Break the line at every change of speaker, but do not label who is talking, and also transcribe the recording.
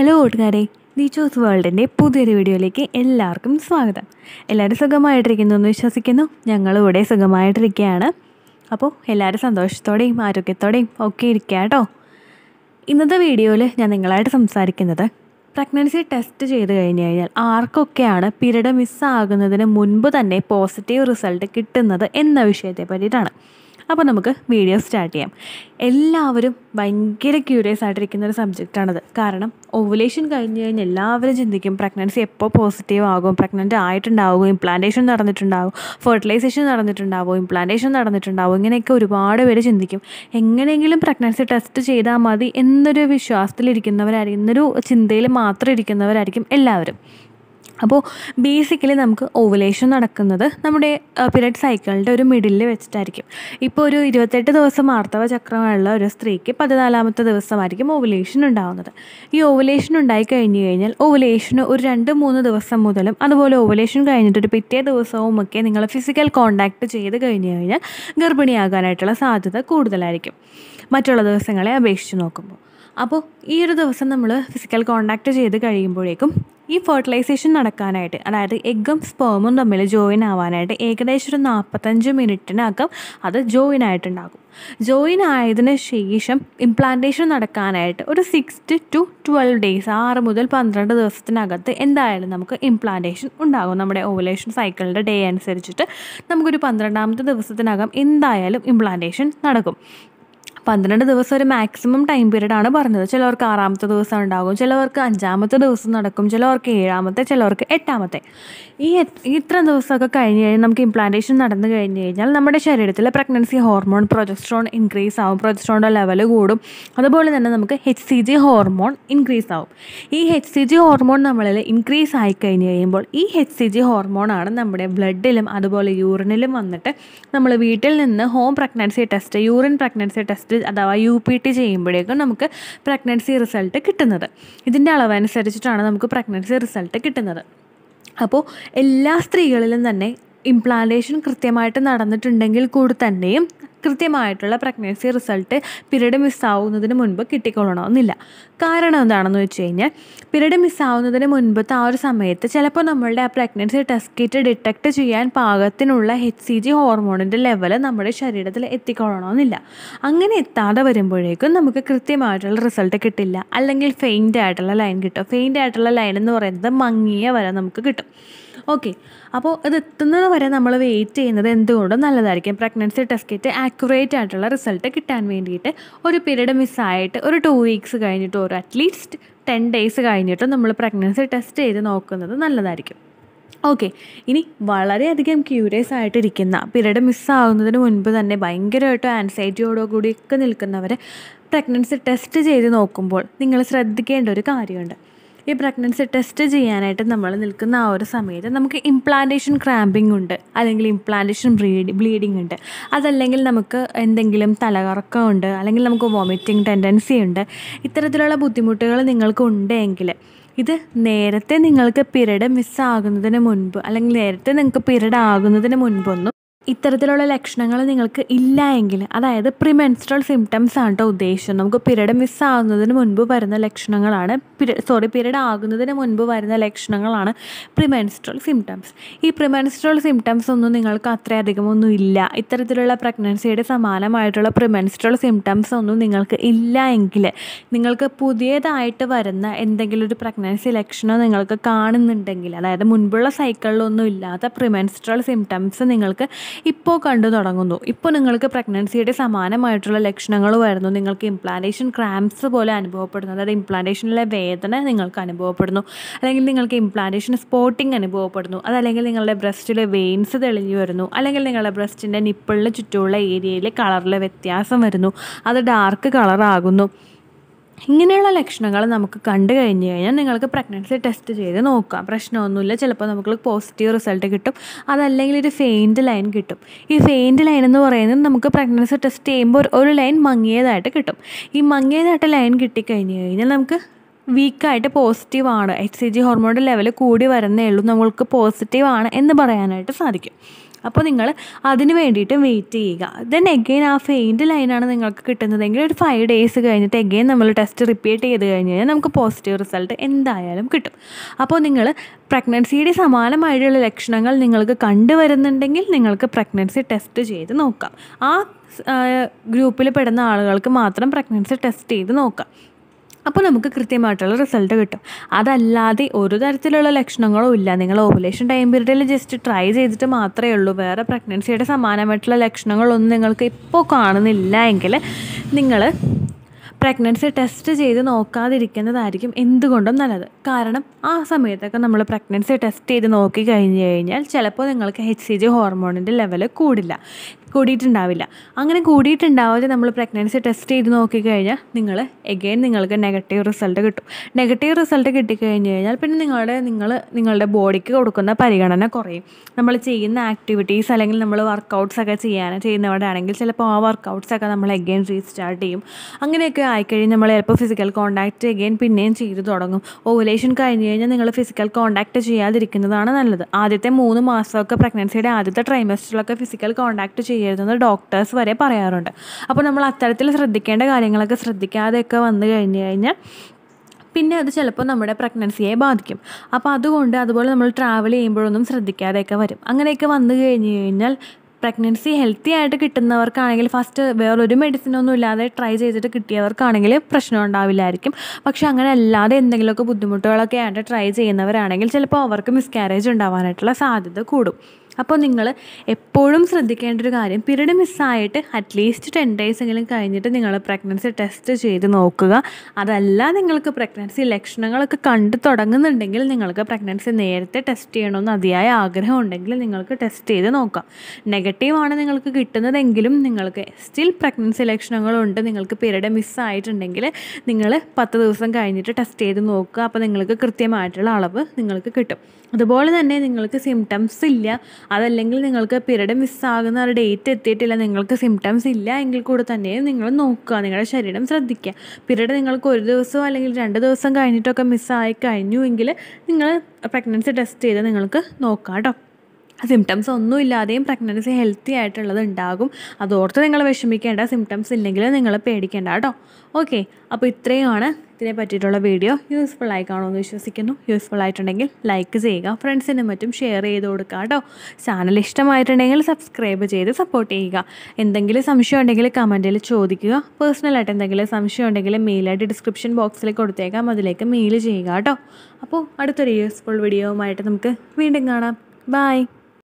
hello കൂട്ടുകാരെ നീച്ചോസ് വേൾഡിൻ്റെ പുതിയൊരു വീഡിയോയിലേക്ക് എല്ലാവർക്കും സ്വാഗതം എല്ലാവരും സുഖമായിട്ടിരിക്കുന്നു എന്ന് വിശ്വസിക്കുന്നു ഞങ്ങളും ഇവിടെ സുഖമായിട്ടിരിക്കുകയാണ് അപ്പോൾ എല്ലാവരും സന്തോഷത്തോടെയും ആരോഗ്യത്തോടെയും ഒക്കെ ഇരിക്കുക കേട്ടോ ഇന്നത്തെ വീഡിയോയിൽ ഞാൻ നിങ്ങളായിട്ട് സംസാരിക്കുന്നത് പ്രഗ്നൻസി ടെസ്റ്റ് ചെയ്ത് കഴിഞ്ഞ് കഴിഞ്ഞാൽ ആർക്കൊക്കെയാണ് പീരീഡ് മിസ്സാകുന്നതിന് മുൻപ് തന്നെ പോസിറ്റീവ് റിസൾട്ട് കിട്ടുന്നത് എന്ന വിഷയത്തെ പറ്റിയിട്ടാണ് അപ്പോൾ നമുക്ക് വീഡിയോ സ്റ്റാർട്ട് ചെയ്യാം എല്ലാവരും ഭയങ്കര ക്യൂരിയസ് ആയിട്ടിരിക്കുന്ന ഒരു സബ്ജക്റ്റാണത് കാരണം ഓവുലേഷൻ കഴിഞ്ഞ് കഴിഞ്ഞ് എല്ലാവരും ചിന്തിക്കും പ്രഗ്നൻസി എപ്പോൾ പോസിറ്റീവ് ആകും പ്രഗ്നൻ്റ് ആയിട്ടുണ്ടാവും ഇംപ്ലാന്റേഷൻ നടന്നിട്ടുണ്ടാവും ഫെർട്ടിലൈസേഷൻ നടന്നിട്ടുണ്ടാവും ഇംപ്ലാന്റേഷൻ നടന്നിട്ടുണ്ടാവും ഇങ്ങനെയൊക്കെ ഒരുപാട് പേര് ചിന്തിക്കും എങ്ങനെയെങ്കിലും പ്രഗ്നൻസി ടെസ്റ്റ് ചെയ്താൽ മതി എന്നൊരു വിശ്വാസത്തിലിരിക്കുന്നവരായിരിക്കും എന്നൊരു ചിന്തയിൽ മാത്രം ഇരിക്കുന്നവരായിരിക്കും എല്ലാവരും അപ്പോൾ ബേസിക്കലി നമുക്ക് ഓവുലേഷൻ നടക്കുന്നത് നമ്മുടെ പീരിയഡ് സൈക്കിളിൻ്റെ ഒരു മിഡിലിൽ വെച്ചിട്ടായിരിക്കും ഇപ്പോൾ ഒരു ഇരുപത്തെട്ട് ദിവസം ആർത്തവ ചക്രമുള്ള ഒരു സ്ത്രീക്ക് പതിനാലാമത്തെ ദിവസമായിരിക്കും ഓവുലേഷൻ ഉണ്ടാകുന്നത് ഈ ഓവുലേഷൻ ഉണ്ടായി കഴിഞ്ഞ് കഴിഞ്ഞാൽ ഓവുലേഷന് ഒരു രണ്ട് മൂന്ന് ദിവസം മുതലും അതുപോലെ ഓവുലേഷൻ കഴിഞ്ഞിട്ട് ഒരു പിറ്റേ ദിവസവും ഒക്കെ നിങ്ങൾ ഫിസിക്കൽ കോണ്ടാക്ട് ചെയ്ത് കഴിഞ്ഞ് കഴിഞ്ഞാൽ ഗർഭിണിയാകാനായിട്ടുള്ള സാധ്യത കൂടുതലായിരിക്കും മറ്റുള്ള ദിവസങ്ങളെ അപേക്ഷിച്ച് നോക്കുമ്പോൾ അപ്പോൾ ഈ ഒരു ദിവസം നമ്മൾ ഫിസിക്കൽ കോണ്ടാക്ട് ചെയ്ത് കഴിയുമ്പോഴേക്കും ഈ ഫെർട്ടിലൈസേഷൻ നടക്കാനായിട്ട് അതായത് എഗ്ഗും സ്പേമും തമ്മിൽ ജോയിൻ ആവാനായിട്ട് ഏകദേശം ഒരു നാൽപ്പത്തഞ്ച് മിനിറ്റിനകം അത് ജോയിൻ ആയിട്ടുണ്ടാകും ജോയിൻ ആയതിനു ശേഷം ഇംപ്ലാന്റേഷൻ നടക്കാനായിട്ട് ഒരു സിക്സ് ടു ട്വൽവ് ഡേയ്സ് ആറ് മുതൽ പന്ത്രണ്ട് ദിവസത്തിനകത്ത് എന്തായാലും നമുക്ക് ഇംപ്ലാന്റേഷൻ ഉണ്ടാകും നമ്മുടെ ഓവുലേഷൻ സൈക്കിളിൻ്റെ ഡേ അനുസരിച്ചിട്ട് നമുക്കൊരു പന്ത്രണ്ടാമത്തെ ദിവസത്തിനകം എന്തായാലും ഇംപ്ലാന്റേഷൻ നടക്കും പന്ത്രണ്ട് ദിവസം ഒരു മാക്സിമം ടൈം പീരീഡ് ആണ് പറഞ്ഞത് ചിലവർക്ക് ആറാമത്തെ ദിവസം ഉണ്ടാകും ചിലവർക്ക് അഞ്ചാമത്തെ ദിവസം നടക്കും ചിലവർക്ക് ഏഴാമത്തെ ചിലവർക്ക് എട്ടാമത്തെ ഈ ഇത്ര ദിവസമൊക്കെ കഴിഞ്ഞ് കഴിഞ്ഞാൽ നമുക്ക് ഇംപ്ലാന്റേഷൻ നടന്നു കഴിഞ്ഞ് കഴിഞ്ഞാൽ നമ്മുടെ ശരീരത്തിലെ പ്രഗ്നൻസി ഹോർമോൺ പ്രൊജസ്ട്രോൺ ഇൻക്രീസ് ആവും പ്രൊജസ്ട്രോണിൻ്റെ ലെവൽ കൂടും അതുപോലെ തന്നെ നമുക്ക് H C G hormone increase ആവും ഈ എച്ച് സി ജി ഹോർമോൺ നമ്മളിൽ ഇൻക്രീസ് ആയി കഴിഞ്ഞ് കഴിയുമ്പോൾ ഈ എച്ച് സി ജി ഹോർമോണാണ് നമ്മുടെ ബ്ലഡിലും അതുപോലെ യൂറിനിലും വന്നിട്ട് നമ്മൾ വീട്ടിൽ നിന്ന് home pregnancy test urine pregnancy test അഥവാ യു പി ടി ചെയ്യുമ്പോഴേക്കും നമുക്ക് പ്രഗ്നൻസി റിസൾട്ട് കിട്ടുന്നത് ഇതിൻ്റെ അളവനുസരിച്ചിട്ടാണ് നമുക്ക് പ്രഗ്നൻസി റിസൾട്ട് കിട്ടുന്നത് അപ്പോൾ എല്ലാ സ്ത്രീകളിലും തന്നെ ഇംപ്ലാന്റേഷൻ കൃത്യമായിട്ട് നടന്നിട്ടുണ്ടെങ്കിൽ കൂടി തന്നെയും കൃത്യമായിട്ടുള്ള പ്രഗ്നൻസി റിസൾട്ട് പീരീഡ് മിസ്സാവുന്നതിന് മുൻപ് കിട്ടിക്കൊള്ളണമെന്നില്ല കാരണം എന്താണെന്ന് വെച്ച് കഴിഞ്ഞാൽ പീരീഡ് മിസ്സാവുന്നതിന് മുൻപത്തെ ആ ഒരു സമയത്ത് ചിലപ്പോൾ നമ്മളുടെ ആ പ്രഗ്നൻസി ടെസ്റ്റ് കിറ്റ് ഡിറ്റക്ട് ചെയ്യാൻ പാകത്തിനുള്ള എച്ച് സി ജി ഹോർമോണിൻ്റെ ലെവൽ നമ്മുടെ ശരീരത്തിൽ എത്തിക്കൊള്ളണമെന്നില്ല അങ്ങനെ എത്താതെ വരുമ്പോഴേക്കും നമുക്ക് കൃത്യമായിട്ടുള്ള റിസൾട്ട് കിട്ടില്ല അല്ലെങ്കിൽ ഫെയിൻ്റ് ആയിട്ടുള്ള ലൈൻ കിട്ടും ഫെയിൻ്റ് ആയിട്ടുള്ള ലൈൻ എന്ന് പറയുന്നത് മങ്ങിയ വരെ നമുക്ക് കിട്ടും ഓക്കെ അപ്പോൾ ഇത് എത്തുന്നത് വരെ നമ്മൾ വെയിറ്റ് ചെയ്യുന്നത് എന്തുകൊണ്ടും നല്ലതായിരിക്കും പ്രഗ്നൻസി ടെസ്റ്റ് കിറ്റ് ആക്യുറേറ്റ് ആയിട്ടുള്ള റിസൾട്ട് കിട്ടാൻ വേണ്ടിയിട്ട് ഒരു പീരീഡ് മിസ്സായിട്ട് ഒരു ടു വീക്സ് കഴിഞ്ഞിട്ട് ഒരു അറ്റ്ലീസ്റ്റ് ടെൻ ഡേയ്സ് കഴിഞ്ഞിട്ട് നമ്മൾ പ്രഗ്നൻസി ടെസ്റ്റ് ചെയ്ത് നോക്കുന്നത് നല്ലതായിരിക്കും ഓക്കെ ഇനി വളരെയധികം ക്യൂരിയസ് ആയിട്ടിരിക്കുന്ന പീരീഡ് മിസ്സാവുന്നതിന് മുൻപ് തന്നെ ഭയങ്കരമായിട്ട് ആൻസൈറ്റിയോടോ കൂടിയൊക്കെ നിൽക്കുന്നവർ പ്രഗ്നൻസി ടെസ്റ്റ് ചെയ്ത് നോക്കുമ്പോൾ നിങ്ങൾ ശ്രദ്ധിക്കേണ്ട ഒരു കാര്യമുണ്ട് ഈ പ്രഗ്നൻസി ടെസ്റ്റ് ചെയ്യാനായിട്ട് നമ്മൾ നിൽക്കുന്ന ആ ഒരു സമയത്ത് നമുക്ക് ഇംപ്ലാന്റേഷൻ ക്രാമ്പിംഗ് ഉണ്ട് അല്ലെങ്കിൽ ഇംപ്ലാന്റേഷൻ ബ്ലീഡ് ബ്ലീഡിംഗ് ഉണ്ട് അതല്ലെങ്കിൽ നമുക്ക് എന്തെങ്കിലും തലകറക്കം ഉണ്ട് അല്ലെങ്കിൽ നമുക്ക് വോമിറ്റിംഗ് ടെൻഡൻസി ഉണ്ട് ഇത്തരത്തിലുള്ള ബുദ്ധിമുട്ടുകൾ നിങ്ങൾക്ക് ഉണ്ടെങ്കിൽ ഇത് നേരത്തെ നിങ്ങൾക്ക് പീരീഡ് മിസ്സാകുന്നതിന് മുൻപ് അല്ലെങ്കിൽ നേരത്തെ നിങ്ങൾക്ക് പീരീഡ് ആകുന്നതിന് മുൻപൊന്നും ഇത്തരത്തിലുള്ള ലക്ഷണങ്ങൾ നിങ്ങൾക്ക് ഇല്ല എങ്കിൽ അതായത് പ്രിമെൻസ്ട്രൽ സിംറ്റംസ് ആണ് കേട്ടോ ഉദ്ദേശം നമുക്ക് പീരീഡ് മിസ്സാകുന്നതിന് മുൻപ് വരുന്ന ലക്ഷണങ്ങളാണ് സോറി പീരീഡ് ആകുന്നതിന് മുൻപ് വരുന്ന ലക്ഷണങ്ങളാണ് പ്രിമെൻസ്ട്രൽ സിംറ്റംസ് ഈ പ്രിമെൻസ്ട്രൽ സിംറ്റംസ് ഒന്നും നിങ്ങൾക്ക് അത്രയധികം ഒന്നും ഇല്ല ഇത്തരത്തിലുള്ള പ്രഗ്നൻസിയുടെ സമാനമായിട്ടുള്ള പ്രിമെൻസ്ട്രൽ സിംറ്റംസ് ഒന്നും നിങ്ങൾക്ക് ഇല്ല എങ്കിൽ നിങ്ങൾക്ക് പുതിയതായിട്ട് വരുന്ന എന്തെങ്കിലും ഒരു പ്രഗ്നൻസി ലക്ഷണം നിങ്ങൾക്ക് കാണുന്നുണ്ടെങ്കിൽ അതായത് മുൻപുള്ള സൈക്കിളിലൊന്നും ഇല്ലാത്ത പ്രിമെൻസ്ട്രൽ സിംറ്റംസ് നിങ്ങൾക്ക് ഇപ്പോൾ കണ്ടു തുടങ്ങുന്നു ഇപ്പോൾ നിങ്ങൾക്ക് പ്രഗ്നൻസിയുടെ സമാനമായിട്ടുള്ള ലക്ഷണങ്ങൾ വരുന്നു നിങ്ങൾക്ക് ഇംപ്ലാന്റേഷൻ ക്രാംസ് പോലെ അനുഭവപ്പെടുന്നു അതായത് ഇംപ്ലാന്റേഷനിലെ വേദന നിങ്ങൾക്ക് അനുഭവപ്പെടുന്നു അല്ലെങ്കിൽ നിങ്ങൾക്ക് ഇംപ്ലാന്റേഷൻ സ്പോട്ടിങ് അനുഭവപ്പെടുന്നു അതല്ലെങ്കിൽ നിങ്ങളുടെ ബ്രസ്റ്റിലെ വെയിൻസ് തെളിഞ്ഞു വരുന്നു അല്ലെങ്കിൽ നിങ്ങളുടെ ബ്രസ്റ്റിൻ്റെ നിപ്പിളിന് ചുറ്റുമുള്ള ഏരിയയിൽ കളറിൽ വ്യത്യാസം വരുന്നു അത് ഡാർക്ക് കളറാകുന്നു ഇങ്ങനെയുള്ള ലക്ഷണങ്ങൾ നമുക്ക് കണ്ടു കഴിഞ്ഞ് കഴിഞ്ഞാൽ നിങ്ങൾക്ക് പ്രഗ്നൻസി ടെസ്റ്റ് ചെയ്ത് നോക്കാം പ്രശ്നമൊന്നുമില്ല ചിലപ്പോൾ നമുക്ക് പോസിറ്റീവ് റിസൾട്ട് കിട്ടും അതല്ലെങ്കിൽ ഒരു ഫെയിൻറ്റ് ലൈൻ കിട്ടും ഈ ഫെയിൻറ്റ് ലൈൻ എന്ന് പറയുന്നത് നമുക്ക് പ്രഗ്നൻസി ടെസ്റ്റ് ചെയ്യുമ്പോൾ ഒരു ലൈൻ മങ്ങിയതായിട്ട് കിട്ടും ഈ മങ്ങിയതായിട്ട് ലൈൻ കിട്ടിക്കഴിഞ്ഞ് കഴിഞ്ഞാൽ നമുക്ക് വീക്കായിട്ട് പോസിറ്റീവാണ് എച്ച് സി ജി ഹോർമോണിൻ്റെ ലെവൽ കൂടി വരുന്നേ ഉള്ളൂ നമ്മൾക്ക് പോസിറ്റീവാണ് എന്ന് പറയാനായിട്ട് സാധിക്കും അപ്പോൾ നിങ്ങൾ അതിന് വേണ്ടിയിട്ട് വെയിറ്റ് ചെയ്യുക ദെൻ എഗെയിൻ ആ ഫെയിൻറ്റ് ലൈനാണ് നിങ്ങൾക്ക് കിട്ടുന്നതെങ്കിൽ ഒരു ഫൈവ് ഡേയ്സ് കഴിഞ്ഞിട്ട് എഗെയിൻ നമ്മൾ ടെസ്റ്റ് റിപ്പീറ്റ് ചെയ്ത് കഴിഞ്ഞ് കഴിഞ്ഞാൽ നമുക്ക് പോസിറ്റീവ് റിസൾട്ട് എന്തായാലും കിട്ടും അപ്പോൾ നിങ്ങൾ പ്രഗ്നൻസിയുടെ സമാനമായിട്ടുള്ള ലക്ഷണങ്ങൾ നിങ്ങൾക്ക് കണ്ടുവരുന്നുണ്ടെങ്കിൽ നിങ്ങൾക്ക് പ്രഗ്നൻസി ടെസ്റ്റ് ചെയ്ത് നോക്കാം ആ ഗ്രൂപ്പിൽ പെടുന്ന ആളുകൾക്ക് മാത്രം പ്രഗ്നൻസി ടെസ്റ്റ് ചെയ്ത് നോക്കാം അപ്പോൾ നമുക്ക് കൃത്യമായിട്ടുള്ള റിസൾട്ട് കിട്ടും അതല്ലാതെ ഒരു തരത്തിലുള്ള ലക്ഷണങ്ങളും ഇല്ല നിങ്ങൾ ഓവുലേഷൻ ടൈം പീരീഡിൽ ജസ്റ്റ് ട്രൈ ചെയ്തിട്ട് മാത്രമേ ഉള്ളൂ വേറെ പ്രഗ്നൻസിയുടെ സമാനമായിട്ടുള്ള ലക്ഷണങ്ങളൊന്നും നിങ്ങൾക്ക് ഇപ്പോൾ കാണുന്നില്ല എങ്കിൽ നിങ്ങൾ പ്രഗ്നൻസി ടെസ്റ്റ് ചെയ്ത് നോക്കാതിരിക്കുന്നതായിരിക്കും എന്തുകൊണ്ടും നല്ലത് കാരണം ആ സമയത്തൊക്കെ നമ്മൾ പ്രഗ്നൻസി ടെസ്റ്റ് ചെയ്ത് നോക്കി കഴിഞ്ഞ് കഴിഞ്ഞാൽ ചിലപ്പോൾ നിങ്ങൾക്ക് എച്ച് സി ജി ഹോർമോണിൻ്റെ ലെവൽ കൂടില്ല കൂടിയിട്ടുണ്ടാവില്ല അങ്ങനെ കൂടിയിട്ടുണ്ടാവാതെ നമ്മൾ പ്രഗ്നൻസി ടെസ്റ്റ് ചെയ്ത് നോക്കിക്കഴിഞ്ഞാൽ നിങ്ങൾ എഗെയിൻ നിങ്ങൾക്ക് നെഗറ്റീവ് റിസൾട്ട് കിട്ടും നെഗറ്റീവ് റിസൾട്ട് കിട്ടിക്കഴിഞ്ഞ് കഴിഞ്ഞാൽ പിന്നെ നിങ്ങളുടെ നിങ്ങൾ നിങ്ങളുടെ ബോഡിക്ക് കൊടുക്കുന്ന പരിഗണന കുറയും നമ്മൾ ചെയ്യുന്ന ആക്ടിവിറ്റീസ് അല്ലെങ്കിൽ നമ്മൾ വർക്കൗട്ട്സ് ഒക്കെ ചെയ്യാൻ ചെയ്യുന്നവരാണെങ്കിൽ ചിലപ്പോൾ ആ വർക്കൗട്ട്സ് ഒക്കെ നമ്മൾ എഗെയിൻ റീസ്റ്റാർട്ട് ചെയ്യും അങ്ങനെയൊക്കെ ആയിക്കഴിഞ്ഞ് നമ്മൾ ചിലപ്പോൾ ഫിസിക്കൽ കോൺടാക്റ്റ് എഗെയിൻ പിന്നെയും ചെയ്തു തുടങ്ങും ഓവുലേഷൻ കഴിഞ്ഞ് കഴിഞ്ഞാൽ നിങ്ങൾ ഫിസിക്കൽ കോൺടാക്റ്റ് ചെയ്യാതിരിക്കുന്നതാണ് നല്ലത് ആദ്യത്തെ മൂന്ന് മാസമൊക്കെ പ്രഗ്നൻസിയുടെ ആദ്യത്തെ ട്രൈമസ്റ്ററിലൊക്കെ ഫിസിക്കൽ കോൺടാക്റ്റ് ചെയ്യരുതെന്ന് ഡോക്ടേഴ്സ് വരെ പറയാറുണ്ട് അപ്പോൾ നമ്മൾ അത്തരത്തിൽ ശ്രദ്ധിക്കേണ്ട കാര്യങ്ങളൊക്കെ ശ്രദ്ധിക്കാതെയൊക്കെ വന്നു കഴിഞ്ഞ് കഴിഞ്ഞാൽ പിന്നെ അത് ചിലപ്പോൾ നമ്മുടെ പ്രഗ്നൻസിയെ ബാധിക്കും അപ്പോൾ അതുകൊണ്ട് അതുപോലെ നമ്മൾ ട്രാവൽ ചെയ്യുമ്പോഴൊന്നും ശ്രദ്ധിക്കാതെയൊക്കെ വരും അങ്ങനെയൊക്കെ വന്നു കഴിഞ്ഞ് കഴിഞ്ഞാൽ പ്രഗ്നൻസി ഹെൽത്തി ആയിട്ട് കിട്ടുന്നവർക്കാണെങ്കിൽ ഫസ്റ്റ് വേറൊരു മെഡിസിനൊന്നും ഇല്ലാതെ ട്രൈ ചെയ്തിട്ട് കിട്ടിയവർക്കാണെങ്കിൽ പ്രശ്നം ഉണ്ടാവില്ലായിരിക്കും പക്ഷെ അങ്ങനെ അല്ലാതെ എന്തെങ്കിലുമൊക്കെ ബുദ്ധിമുട്ടുകളൊക്കെ ആയിട്ട് ട്രൈ ചെയ്യുന്നവരാണെങ്കിൽ ചിലപ്പോൾ അവർക്ക് മിസ്കാരേജ് ഉണ്ടാവാനായിട്ടുള്ള സാധ്യത കൂടും അപ്പോൾ നിങ്ങൾ എപ്പോഴും ശ്രദ്ധിക്കേണ്ട ഒരു കാര്യം പീരീഡ് മിസ്സായിട്ട് അറ്റ്ലീസ്റ്റ് ടെൻ ഡേയ്സ് എങ്കിലും കഴിഞ്ഞിട്ട് നിങ്ങൾ പ്രഗ്നൻസി ടെസ്റ്റ് ചെയ്ത് നോക്കുക അതല്ല നിങ്ങൾക്ക് പ്രഗ്നൻസി ലക്ഷണങ്ങളൊക്കെ കണ്ടു തുടങ്ങുന്നുണ്ടെങ്കിൽ നിങ്ങൾക്ക് പ്രഗ്നൻസി നേരത്തെ ടെസ്റ്റ് ചെയ്യണമെന്ന് അതിയായ ആഗ്രഹം ഉണ്ടെങ്കിൽ നിങ്ങൾക്ക് ടെസ്റ്റ് ചെയ്ത് നോക്കാം നെഗറ്റീവാണ് നിങ്ങൾക്ക് കിട്ടുന്നതെങ്കിലും നിങ്ങൾക്ക് സ്റ്റിൽ പ്രഗ്നൻസി ലക്ഷണങ്ങളുണ്ട് നിങ്ങൾക്ക് പീരീഡ് മിസ്സായിട്ടുണ്ടെങ്കിൽ നിങ്ങൾ പത്ത് ദിവസം കഴിഞ്ഞിട്ട് ടെസ്റ്റ് ചെയ്ത് നോക്കുക അപ്പോൾ നിങ്ങൾക്ക് കൃത്യമായിട്ടുള്ള അളവ് നിങ്ങൾക്ക് കിട്ടും അതുപോലെ തന്നെ നിങ്ങൾക്ക് സിംറ്റംസ് ഇല്ല അതല്ലെങ്കിൽ നിങ്ങൾക്ക് പീരീഡ് മിസ്സാകുന്ന ഒരു ഡേറ്റ് എത്തിയിട്ടില്ല നിങ്ങൾക്ക് സിംറ്റംസ് ഇല്ല എങ്കിൽ കൂടെ തന്നെ നിങ്ങൾ നോക്കുക നിങ്ങളുടെ ശരീരം ശ്രദ്ധിക്കുക പീരീഡ് നിങ്ങൾക്ക് ഒരു ദിവസം അല്ലെങ്കിൽ രണ്ട് ദിവസം കഴിഞ്ഞിട്ടൊക്കെ മിസ്സായി കഴിഞ്ഞു എങ്കിൽ നിങ്ങൾ പ്രഗ്നൻസി ടെസ്റ്റ് ചെയ്ത് നിങ്ങൾക്ക് നോക്കാം കേട്ടോ സിംറ്റംസ് ഒന്നും ഇല്ലാതെയും പ്രഗ്നൻസി ഹെൽത്തി ആയിട്ടുള്ളത് ഉണ്ടാകും അതോർത്ത് നിങ്ങൾ വിഷമിക്കേണ്ട സിംറ്റംസ് ഇല്ലെങ്കിൽ നിങ്ങൾ പേടിക്കേണ്ട കേട്ടോ ഓക്കെ അപ്പോൾ ഇത്രയുമാണ് ഇതിനെ പറ്റിയിട്ടുള്ള വീഡിയോ യൂസ്ഫുൾ ആയി കാണുമെന്ന് വിശ്വസിക്കുന്നു യൂസ്ഫുൾ ആയിട്ടുണ്ടെങ്കിൽ ലൈക്ക് ചെയ്യുക ഫ്രണ്ട്സിനും മറ്റും ഷെയർ ചെയ്ത് കൊടുക്കുക കേട്ടോ ചാനൽ ഇഷ്ടമായിട്ടുണ്ടെങ്കിൽ സബ്സ്ക്രൈബ് ചെയ്ത് സപ്പോർട്ട് ചെയ്യുക എന്തെങ്കിലും സംശയം ഉണ്ടെങ്കിൽ കമൻറ്റിൽ ചോദിക്കുക പേഴ്സണലായിട്ട് എന്തെങ്കിലും സംശയം ഉണ്ടെങ്കിൽ മെയിലായിട്ട് ഡിസ്ക്രിപ്ഷൻ ബോക്സിൽ കൊടുത്തേക്കാം അതിലേക്ക് മെയിൽ ചെയ്യുക കേട്ടോ അപ്പോൾ അടുത്തൊരു യൂസ്ഫുൾ വീഡിയോവുമായിട്ട് നമുക്ക് വീണ്ടും കാണാം ബായ്